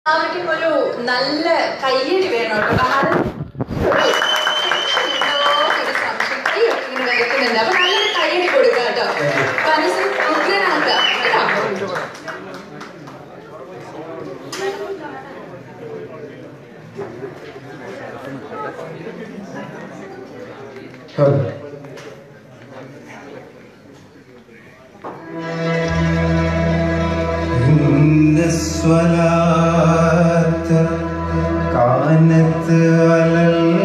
എല്ലാവർക്കും ഒരു നല്ല കയ്യടി വേണം കേട്ടോ കാരണം എന്തോ ഒരു സംശയം കൈയൊക്കെ ഇങ്ങനെ വെക്കുന്നുണ്ട് അപ്പൊ നല്ലൊരു കയ്യടി കൊടുക്കുക കേട്ടോ മനസ്സിൽ ഉഗ്രനാക്കുക കേട്ടോ إن الصلاة كانت على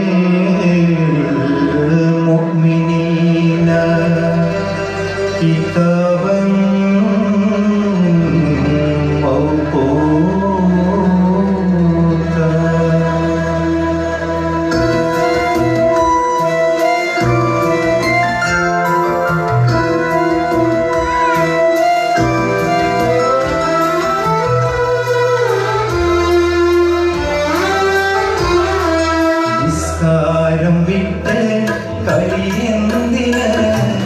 المؤمنين كتابا موقوتا നിസ്സാരം വിട്ട് കഴിയെന്തിന്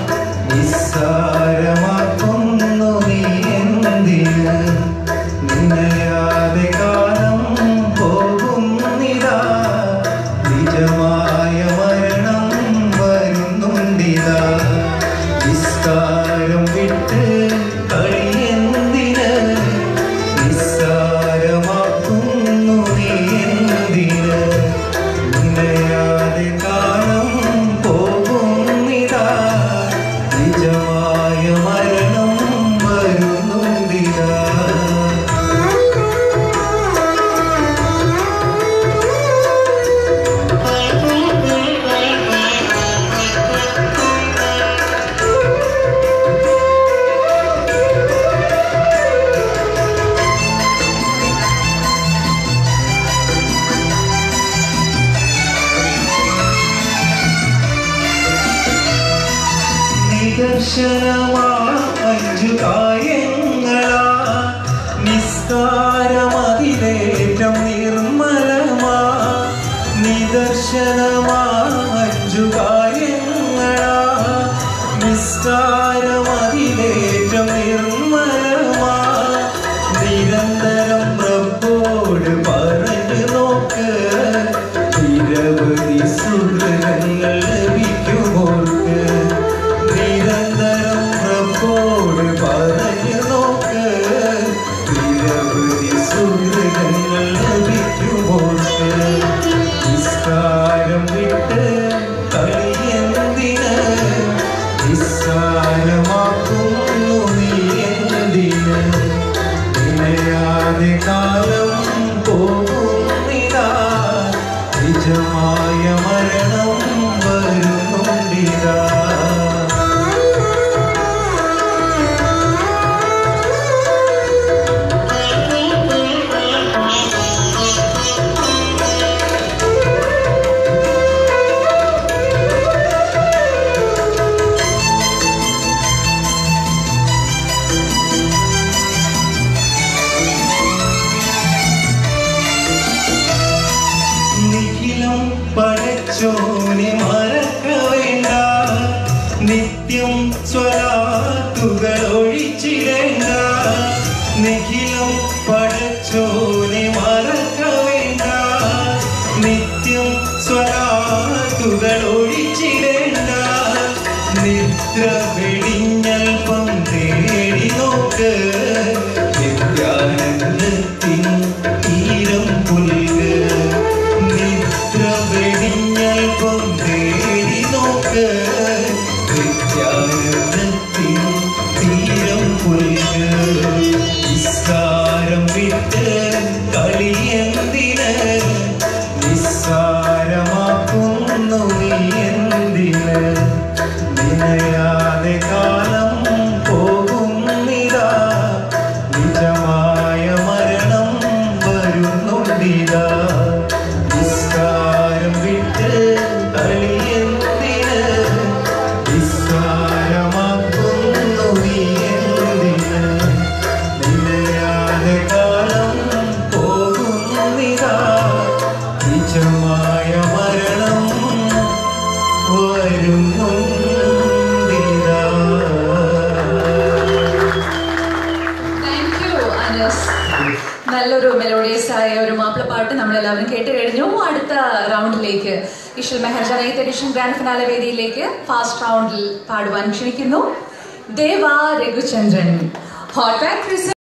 നിസ്സാരമാക്കുന്നു നീ എന്തിന് നിന്നയാതെ കാലം പോകുന്നിതാ നിജമായ മരണം വരുന്നുണ്ടിതാ നിസ്കാരം വിട്ട് കഴിയെന്തിന് നിസ്സാരമാക്കുന്നു നീ എന്തിന് നിന്നയാതെ കാലം പോകുന്നിതാ നിജമായ മരണം വരുന്നുണ്ടിതാ നിദർശനമാ അഞ്ചു കാര്യങ്ങളാ നിസ്കാരമതിലേറ്റം നിർമ്മലമാ നിദർശനമാ അഞ്ചു കാര്യങ്ങളാ നിസ്കാരമതിലേറ്റം നിർമ്മലമാ നിരന്തരം റബ്ബോട് പറഞ്ഞു നോക്ക് നിരവധി സുഹൃതങ്ങൾ ലഭിക്കുമോർക്ക് നിരന്തരം റബ്ബോട് പറഞ്ഞു നോക്ക് നിരവധി സുഹൃതങ്ങൾ ലഭിക്കുമോർക്ക് നിസ്കാരം വിട്ട് കളിയെന്തിന് നിസ്സാരമാക്കുന്നു നീ എന്തിന് നിലയാതെ കാലം പോകുന്നിതാ നിജമായ മരണം വരുന്നുണ്ടിതാ നിഖിലം ആയ ഒരു മാപ്പിളപ്പാട്ട് നമ്മളെല്ലാവരും കേട്ട് കഴിഞ്ഞു അടുത്ത റൗണ്ടിലേക്ക് Ishal Mehrjan eighth edition grand finale വേദിയിലേക്ക് ഫാസ്റ്റ് റൗണ്ടിൽ പാടുവാൻ ക്ഷണിക്കുന്നു ദേവാ രഘുചന്ദ്രൻ ഹോട്ട് ബാക്ക്